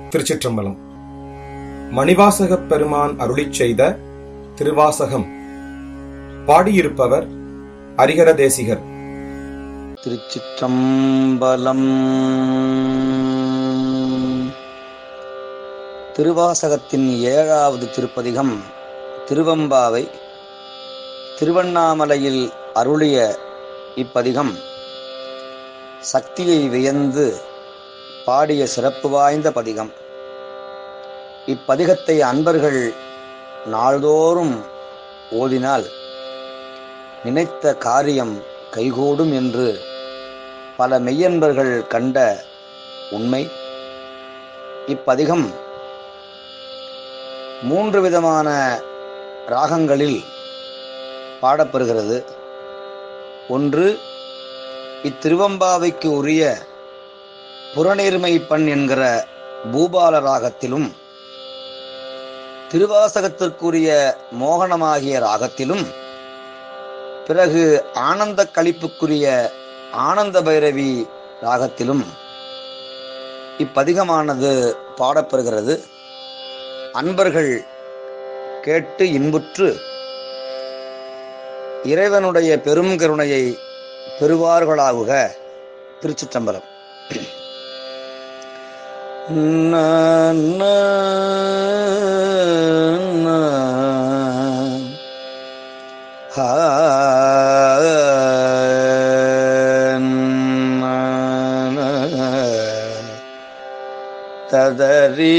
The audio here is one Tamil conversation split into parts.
திருச்சிற்றம்பலம் மணிவாசகப் பெருமான் அருளிச் செய்த திருவாசகம் பாடியிருப்பவர் ஹரிஹர தேசிகர் திருச்சிற்றம்பலம் திருவாசகத்தின் ஏழாவது திருப்பதிகம் திருவம்பாவை திருவண்ணாமலையில் அருளிய இப்பதிகம் சக்தியை வியந்து பாடிய சிறப்பு வாய்ந்த பதிகம் இப்பதிகத்தை அன்பர்கள் நாள்தோறும் ஓதினால் நினைத்த காரியம் கைகூடும் என்று பல மெய்யன்பர்கள் கண்ட உண்மை இப்பதிகம் மூன்று விதமான ராகங்களில் பாடப்பெறுகிறது ஒன்று இத்திருவம்பாவைக்கு உரிய புறநீர்மை பண் என்கிற பூபால ராகத்திலும் திருவாசகத்திற்குரிய மோகனமாகிய ராகத்திலும் பிறகு ஆனந்த கழிப்புக்குரிய ஆனந்த பைரவி ராகத்திலும் இப்பதிகமானது பாடப்பெறுகிறது அன்பர்கள் கேட்டு இன்புற்று இறைவனுடைய பெரும் கருணையை பெறுவார்களாகுக திருச்சிற்றம்பலம் ததறி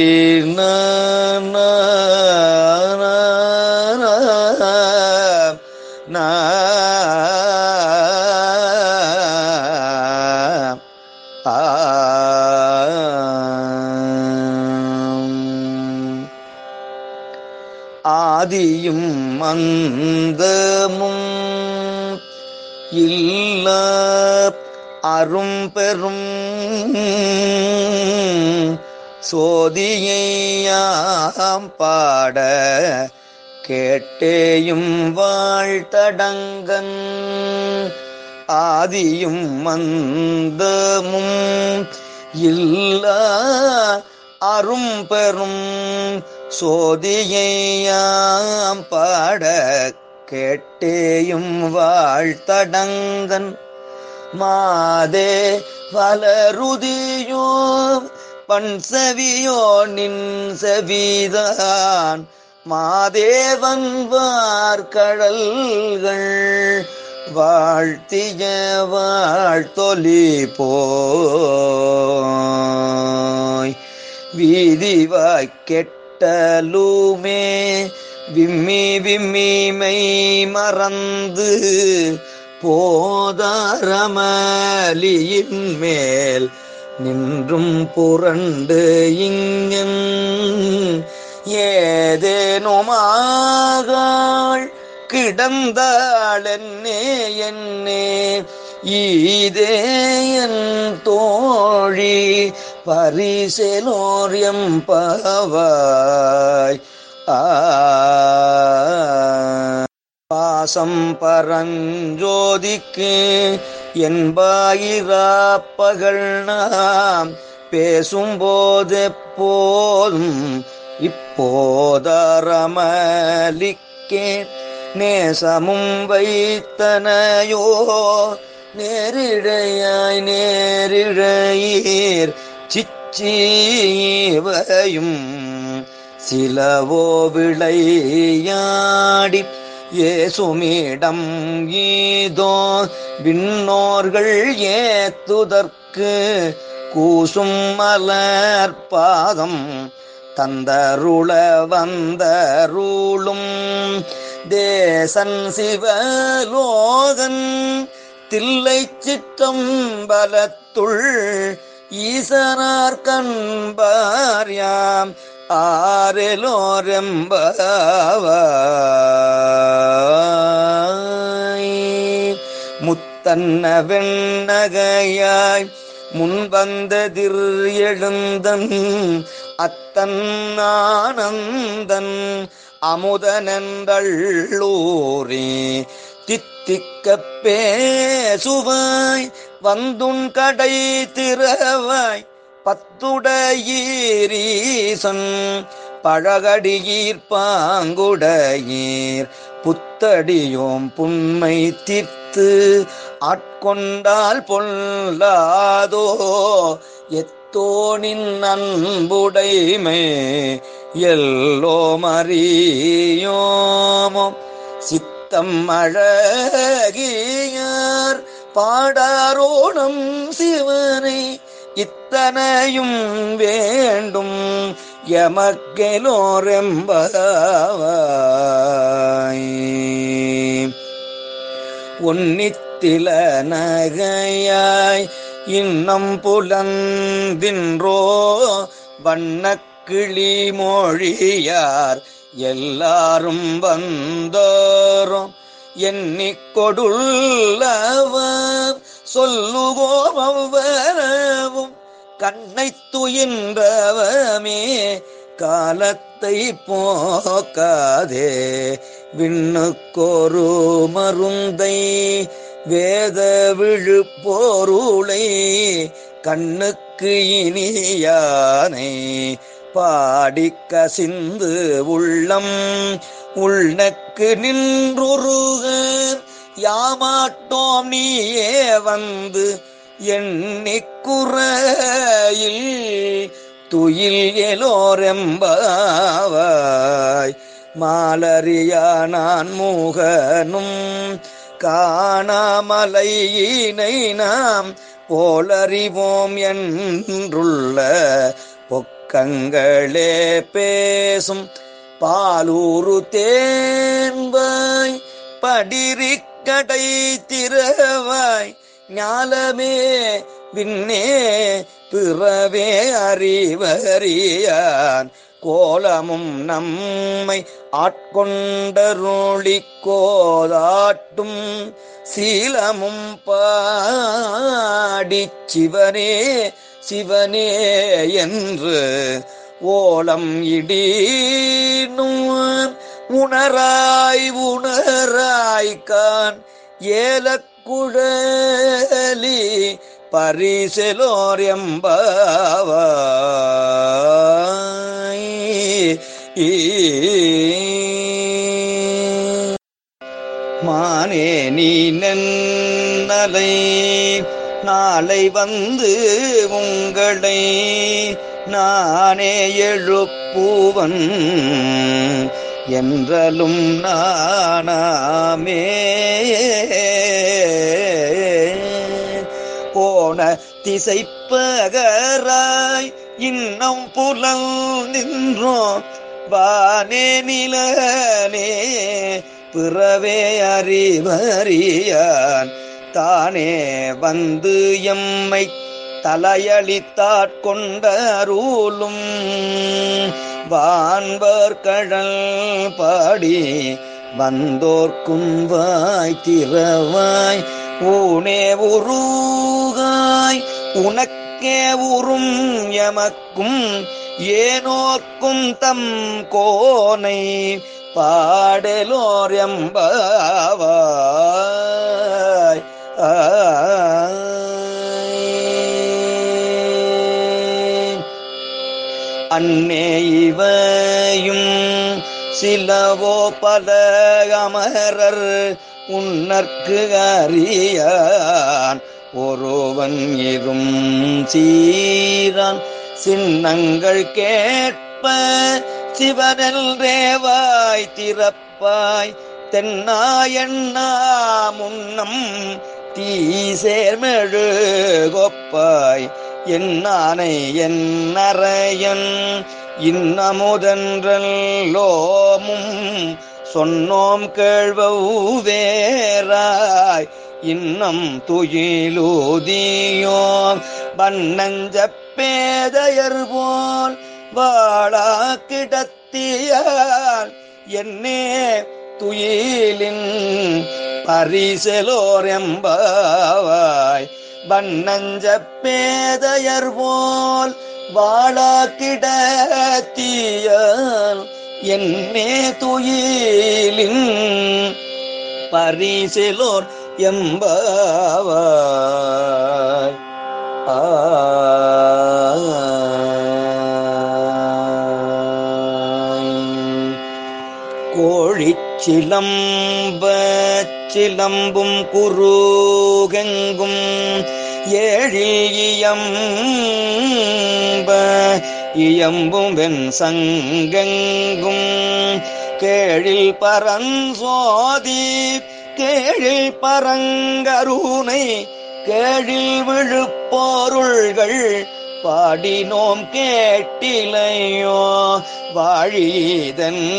ஆதியும் மந்தமும் இல்ல அரும் பெரும் சோதியையாம் பாட கேட்டேயும் வாழ்த்தடங்கன் ஆதியும் மந்தமும் இல்ல அரும் பெரும் சோதியையாம் பாட கேட்டேயும் வாழ்த்தடங்கன் மாதே வளருதியோ பண் செவியோ நின் செவிதான் மாதேவன் வார்கடல்கள் வாழ்த்திய வாழ்த்தொலி போய் வீதிவாய் கெட்டலுமே விம்மி விம்மிமை மறந்து போதாரமலியின் மேல் நின்றும் புரண்டு இங்கன் ஏதேனுமாகாள் கிடந்தாளென்னே என்னே ஈதே என் தோழி பரிசெலோரியம் பவாய் பாசம் பரஞ்சோதிக்கு என்பாயிராப்பகள் நாம் பேசும்போதெப்போதும் இப்போதரமலிக்கே நேசமும் வைத்தனையோ நேரிழையாய் நேரிழையீர் சிச்சீவையும் சிலவோ விளையாடி ஏசுமிடம் ஈதோ விண்ணோர்கள் ஏத்துதற்கு கூசும் மலர் பாதம் தந்தருள வந்தருளும் தேசன் சிவலோகன் தில்லை சிற்றம்பலத்துள் ஈசனார் கண்பார்யாம் ஆரெலோரெம்பாவாய் முத்தன்ன வெண்ணகையாய் முன்வந்ததிர் எழுந்தன் அத்தன் ஆனந்தன் அமுதனென்றள்ளூரே தித்திக்க பேசுவாய் வந்துன் கடை திறவாய் பத்துடையீரீசன் பழகடியீர் பாங்குடையீர் புத்தடியோம் புண்மை தீர்த்து ஆட்கொண்டால் பொல்லாதோ எத்தோனின் அன்புடைமை எல்லோம் அறியோமோ சித்தம் அழகியார் பாடாரோணம் சிவனை இத்தனையும் வேண்டும் எமக்கெலோரெம்பவாய் உன்னித்தில நகையாய் இன்னம் புலந்தின்றோ வண்ணக்கிளி மொழியார் எல்லாரும் வந்தோரும் எண்ணிக் கொடுள்ளவர் சொல்லுவோம் அவ்வரவும் கண்ணை துயின்றவமே காலத்தை போக்காதே விண்ணுக்கொரு மருந்தை வேத விழுப்பொருளை கண்ணுக்கு இனியானை பாடி கசிந்து உள்ளம் உள்நக்கு நின்றுருக யாமாட்டோம் நீயே வந்து எண்ணிக்குறையில் துயில் எலோரெம்பாவாய் மாலறியா நான் மூகனும் காணாமலையினை நாம் போலறிவோம் என்றுள்ள பொக்கங்களே பேசும் பாலூரு தேன்பாய் படிரிக்கடை திறவாய் ஞாலமே விண்ணே பிறவே அறிவறியான் கோலமும் நம்மை ஆட்கொண்டருளி கோதாட்டும் சீலமும் பாடி சிவனே சிவனே என்று ஓலம் இடீனும் உணராய் உணராய் கான் ஏலக்குழலி பரிசெலோர் எம்பாவாய் மானே நீ நென்னலை நாளை வந்து உங்களை நானே எழுப்புவன் என்றலும் நானாமே போன திசைப்பகராய் இன்னம் புலல் நின்றோம் வானே நிலனே பிறவே அறிவறியான் தானே வந்து எம்மை தலையளித்தாட்கொண்ட அருளும் வான்பர் கழல் பாடி வந்தோர்க்கும் வாய் திறவாய் ஊனே உருகாய் உனக்கே உறும் எமக்கும் ஏனோர்க்கும் தம் கோனை பாடலோர் எம்பாவாய் ஆய். அன்னே இவையும் சிலவோ பல அமரர் உன்னற்கு அறியான் ஒருவன் இரும் சீரான் சின்னங்கள் கேட்ப சிவனெல்ரேவாய் திறப்பாய் தென்னாயண்ணா முன்னம் தீ சேர்மெழு கொப்பாய் என்னானை என் அறையன் இன்னமுதன்றல்லோமும் சொன்னோம் கேழ்வவேராய் இன்னம் துயிலூதியோம் வண்ணஞ்ச பேதையர் போல் வாழா கிடத்தியால் என்னே துயிலின் பரிசலோர் எம்பாவாய் வண்ணஞ்ச பேதையர் போல் வாழா கிடத்தியால் என்னே துயிலின் பரிசலோர் எம்பாவாய் ஆ கோழிச்சிலம்ப சிலம்பும் குருகெங்கும் ஏழில் இயம்ப இயம்பும் வெண் சங்கெங்கும் கேழில் பரஞ்சோதி கேழில் பரங்கருணை கேழில் விழுப்பொருள்கள் பாடினோம் கேட்டிலையோ வாழிதன்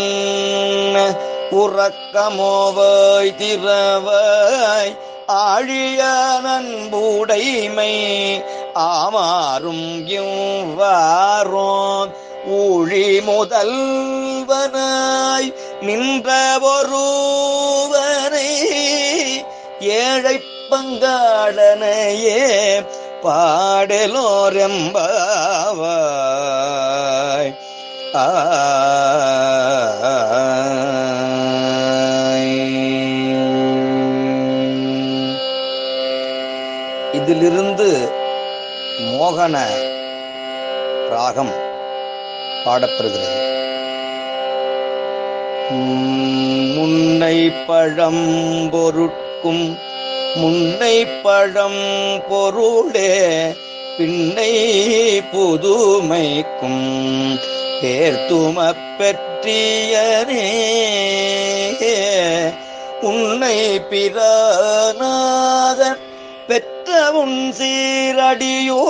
உறக்கமோவாய் திறவாய் ஆழிய நண்புடைமை ஆமாறும் இவ்வாரோம் ஊழி முதல்வனாய் நின்ற ஒருவனை ஏழை பங்காளனையே பாடலோரெம்பாவாய் ஆய். இதிலிருந்து மோகன ராகம் பாடப்படுகிறது உம், முன்னை பழம் பொருட்கும் முன்னை பழம் பொருளே பின்னை புதுமைக்கும் பேர்த்தும பெற்றியனே உன்னை பிரானாதன் பெற்ற உன் சீரடியோ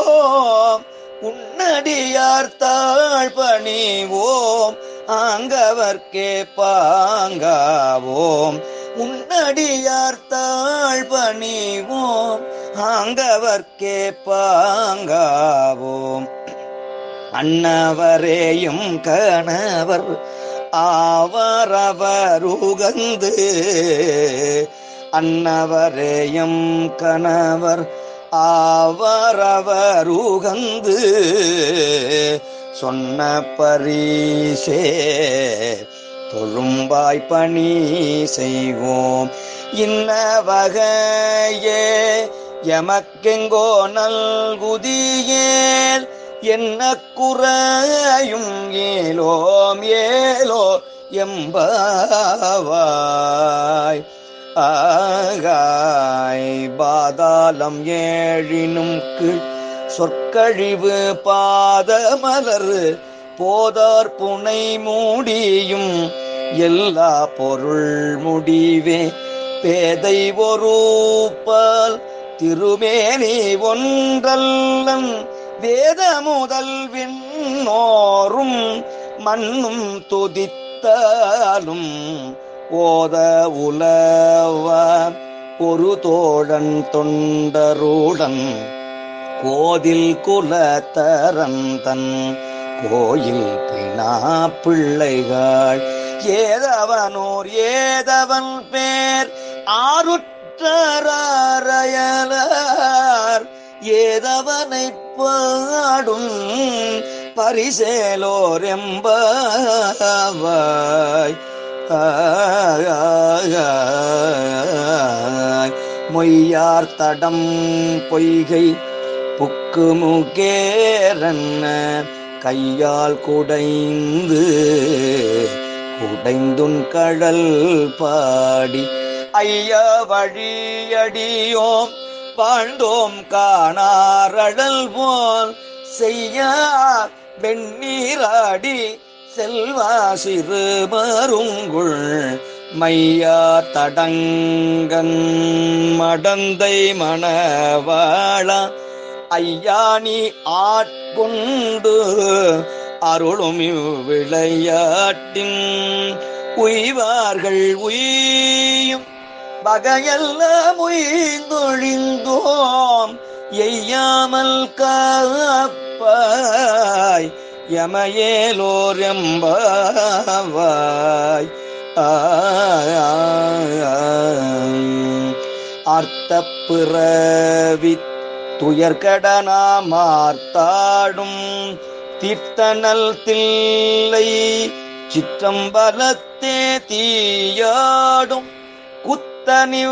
உன்னடியார் தாழ் பணிவோம் ஆங்கவர்க்கே பாங்காவோம் உன்னடியார் தாழ் பணிவோம் ஆங்கவர்க்கே பாங்காவோம் அன்னவரேயும் கணவர் ஆவரவருகந்து அன்னவரேயும் கணவர் ஆவரவருகந்து சொன்ன பரிசே தொழும்பாய் பணி செய்வோம் இன்ன வகையே எமக்கெங்கோ நல்குதியேல் என்ன குறையும் ஏலோம் ஏலோ எம்பாவாய் ஆகாய் பாதாளம் ஏழினும் கீழ் சொற்கழிவு பாதமலர் போதார் புனை மூடியும் எல்லா பொருள் முடிவே பேதை ஒருப்பால் திருமேனி ஒன்றல்லன் வேத முதல் விண்ணோரும் மண்ணும் துதித்தாலும் ஓத உலவ ஒரு தோழன் தொண்டருடன் கோதில் குலத்தரந்தன் கோயில் பினா பிள்ளைகள் ஏதவனோர் ஏதவன் பேர் ஆருற்றரையலார் ஏதவனை பாடும் பரிசேலோர் எம்பாவாய் ஆய். மொய்யார் தடம் பொய்கை புக்கு முகேரன்ன கையால் குடைந்து குடைந்துன் கடல் பாடி ஐயா வழியடியோம் வாழ்ந்தோம் காணாரடல் போல் செய்ய வெண்ணீராடி செல்வா சிறு மருங்குள் மையா தடங்கன் மடந்தை மணவாளா ஐயானி ஆட்கொண்டு அருளும் விளையாட்டின் உய்வார்கள் உய்யும் வகையெல்லாம் உய்ந்தொழிந்தோம் எய்யாமல் காப்பாய் யமயேலோர் எம்பாவாய் அர்த்த பிறவி துயர்கடனாமார்த்தாடும் தீர்த்தனல் தில்லை சிற்றம்பலத்தே தீயாடும்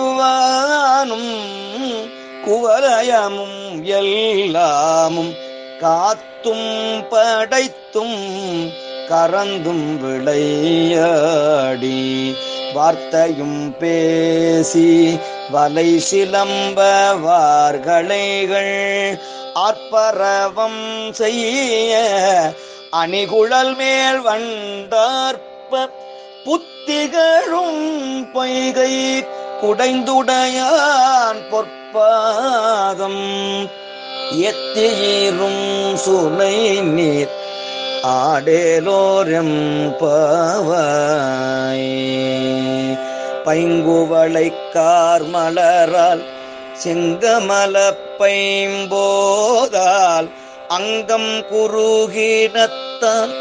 குத்தனிவானும் குவலயமும் எல்லாமும் காத்தும் படைத்தும் கறந்தும் விளையாடி வார்த்தையும் பேசி வலை சிலம்ப வார்களைகள் ஆர்ப்பரவம் செய்ய அணிகுழல் மேல் வண்டார்ப்ப புத்திகளும் பொய்கை குடைந்துடையான் பொற்பாதம் எத்தியீரும் சுனை நீர் ஆடேலோரம் பாவாய் பைங்குவளை கார்மலரால் செங்கமல பைம்போதால் அங்கம் குறுகினத்தால்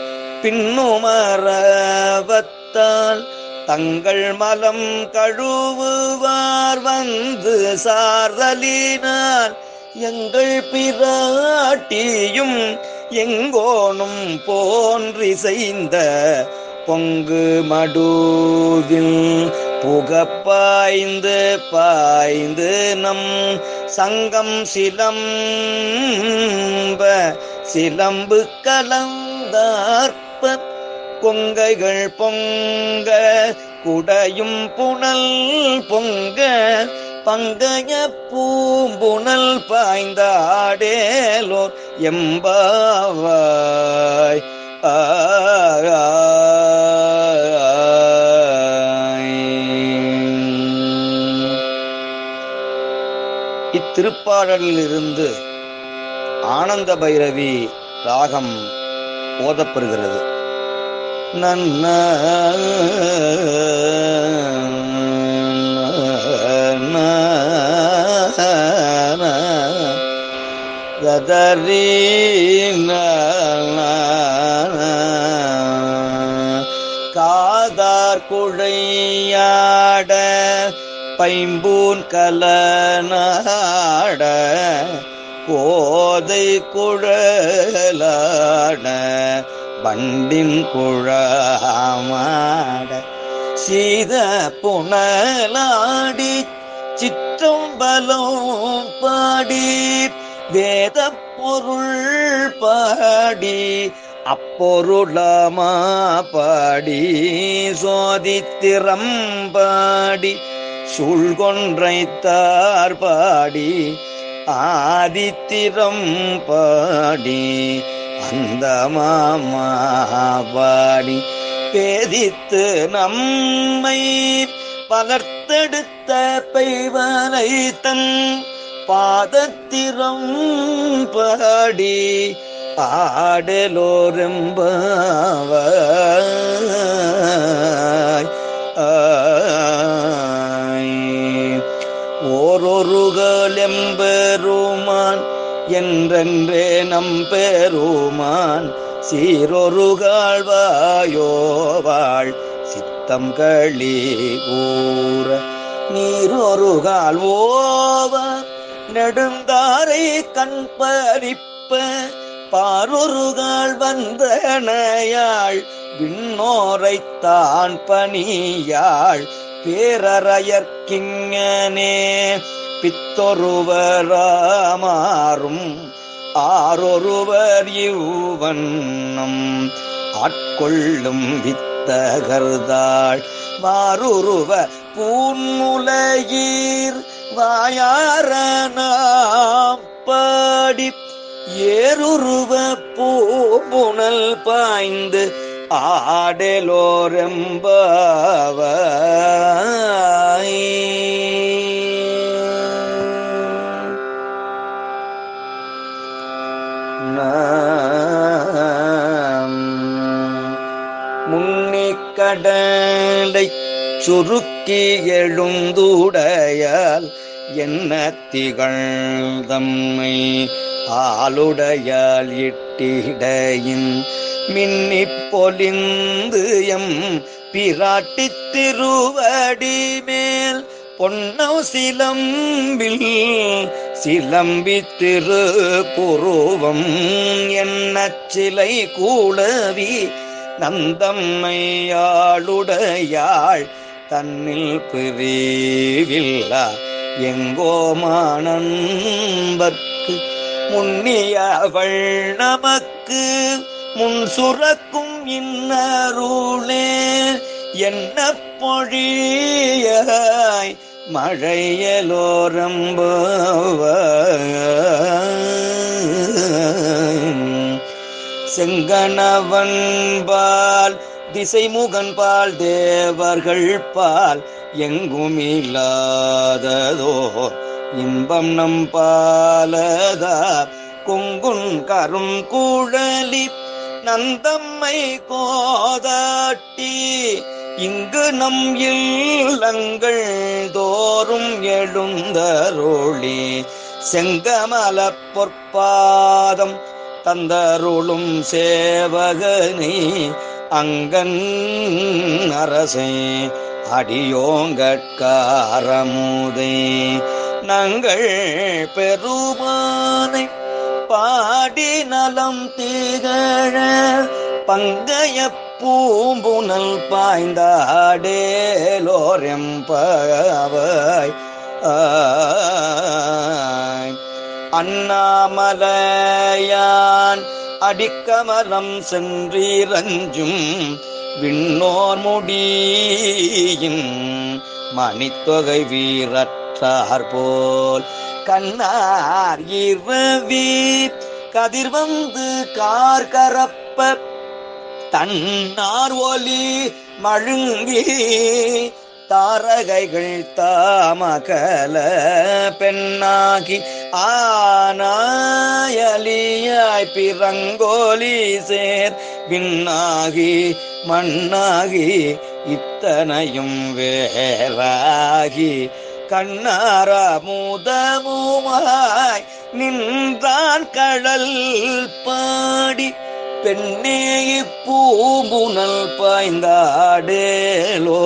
பின்னுமரவத்தால் தங்கள் மலம் கழுவுவார் வந்து சார்தலினால் எங்கள் பிராட்டியும் எங்கோனும் போன்றி செய்த பொங்கு மடுவில் புகப்பாய்ந்து பாய்ந்து நம் சங்கம் சிலம்ப சிலம்பு கலந்தார்ப்ப கொங்கைகள் பொங்க குடையும் புனல் பொங்க பங்கைய பூம்புணல் பாய்ந்தாடேலோர் எம்பாவாய் இத்திருப்பாடலிலிருந்து ஆனந்த பைரவி ராகம் ஓதப்பெறுகிறது நன்ன கதறி காதார் குழையாட பைம்பூன் கலனாட கோதை குழலாட பண்டின் குழாமாட சீத புனலாடி சிற்றம்பலம் பாடி வேத பொருள் பாடி அப்பொருளமா பாடி சோதித்திரம் பாடி சூழ்கொன்றைத்தார் பாடி ஆதித்திரம் பாடி அந்த மாமா பாடி பேதித்து நம்மை பலர்த்தெடுத்த பெய்வனை தன் பாதத்திரம் பாடி ஆடலோரெம்பாவாய் ஓரொருகள் எம்பெருமான் என்றென்றே நம்பெருமான் சீரொருகாள் வாயோவாள் சித்தம் களி கூற நீரொருகால் ஓவ நெடுந்தாரை கண் பறிப்ப பாரொருகால் வந்தனையாள் விண்ணோரைத்தான் பணியாள் பேரறையற்கிங்கனே பித்தொருவராமாறும் ஆரொருவர் இவ்வண்ணம் ஆட்கொள்ளும் வித்தகர்தாள் வாருருவ பூன்முலையீர் வாயார நாம் பாடி ஏருருவ பூபுணல் பாய்ந்து ஆடலோரெம்பாவாய் முன்னிக்கடலை சுருக்கி எழுந்துடையால் என்ன திகழ்தம்மை ஆளுடையால் இட்டிடையின் மின்னிப் பொலிந்து எம் பிராட்டி திருவடி மேல் பொன்னவ் சிலம்பில் சிலம்பி திரு புருவம் என்ன சிலை கூடவி நந்தம்மையாளுடையாள் தன்னில் பிரிவில்லா எங்கோமானன்பர்க்கு முன்னியவள் நமக்கு முன் சுரக்கும் இன்னருளே என்ன பொழியாய் மழையலோரம்ப செங்கணவன் பால் திசைமுகன் பால் தேவர்கள் பால் எங்குமில்லாததோ இன்பம் நம் பாலதா கொங்குன் கரும் குழலி நந்தம்மை கோதாட்டி இங்கு நம் இல்லங்கள் தோறும் எழுந்தருளி செங்கமல பொற்பாதம் தந்தருளும் சேவகனை அங்கன் அரசே அடியோங்கட்காரமுதே நங்கள் பெருமானை பாடி நலம் திகழ பங்கைய பூம்புனல் பாய்ந்தாடேலோரெம்பவாய் ஆய் அண்ணாமலையான் அடிக்கமலம் சென்றீரஞ்சும் விண்ணோர் முடியின் மணித்தொகை வீரற்றார் போல் கண்ணார் இரவி கதிர் வந்து கார் கரப்ப தன்னார் ஒலி மழுங்கி தாரகைகள் தாமகல பெண்ணாகி ஆனாயலியாய் பிறங்கோலி சேர் விண்ணாகி மண்ணாகி இத்தனையும் வேறாகி கண்ணார முதமுமாய் நின்றான் கடல் பாடி பெண்ணே பூம்புனல் பாய்ந்தாடேலோ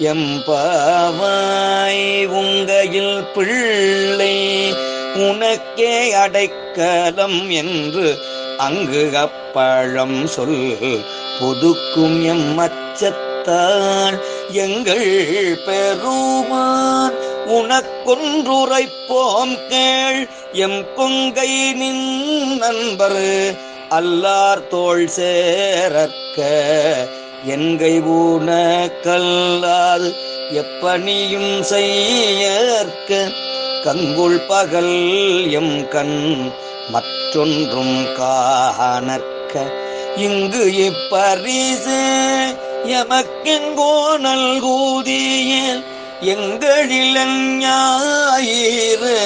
எம்பவாய் உங்கையில் பிள்ளை உனக்கே அடைக்கலம் என்று அங்கு அப்பழம் சொல் பொதுக்கும் எம் அச்சத்தால் எங்கள் பெருமான் உனக்கொன்றுரைப்போம் கேள் எம் கொங்கை நின் நண்பர் அல்லார் தோள் சேரற்க என்கை ஊனக்கல்லாது எப்பணியும் செய்யற்க கங்குள் பகல் எம் கண் மற்றொன்றும் காணற்க இங்கு இப்பரிசு எமக்கெங்கோ நல்கூதியல் எங்களில் ஞாயிறு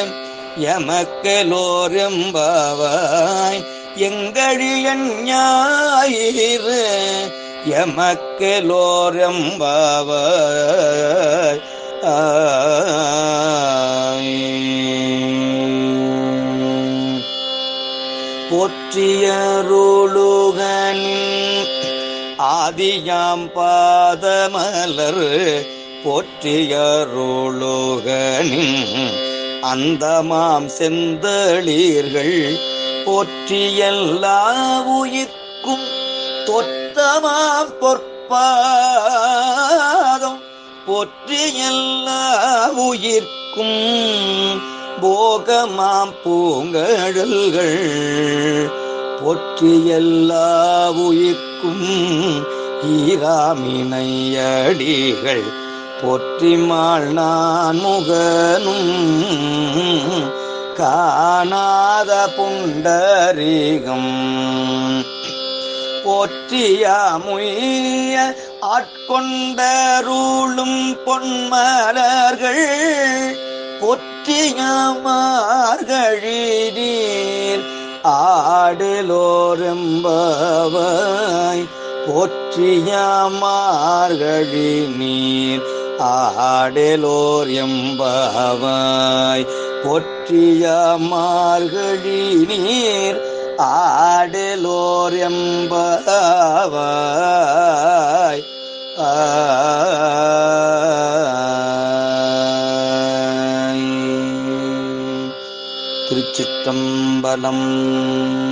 எமக்கலோரெம்பவாய் எங்களில் ஞாயிறு எமக்கலோரெம்பவாய் ஆய். போற்றியருளுகனின் ஆதியாம் பாதமலர் போற்றியருளுகனின் அந்தமாம் செந்தளீர்கள் போற்றியல்லா உயிர்க்கும் தொத்தமாம் பொற்பாதம் போற்றியல்லா உயிர்க்கும் போகமாம் பூங்கழல்கள் போற்றியல்லா உயிர்க்கும் ஈராமினையடிகள் போற்றிமாள் நான் முகனும் காணாத புண்டரீகம் போற்றியாமுய ஆட்கொண்டருளும் பொன்மலர்கள் பொற்றியமார்கழி நீர் ஆடலோரெம்பவாய் போற்றியமார்கழி நீர் ஆடலோர் எம்பவாய் போற்றியமார்கழி நீர் ஆடலோர் எம்பவாய் ஆய். திருச்சிற்றம்பலம்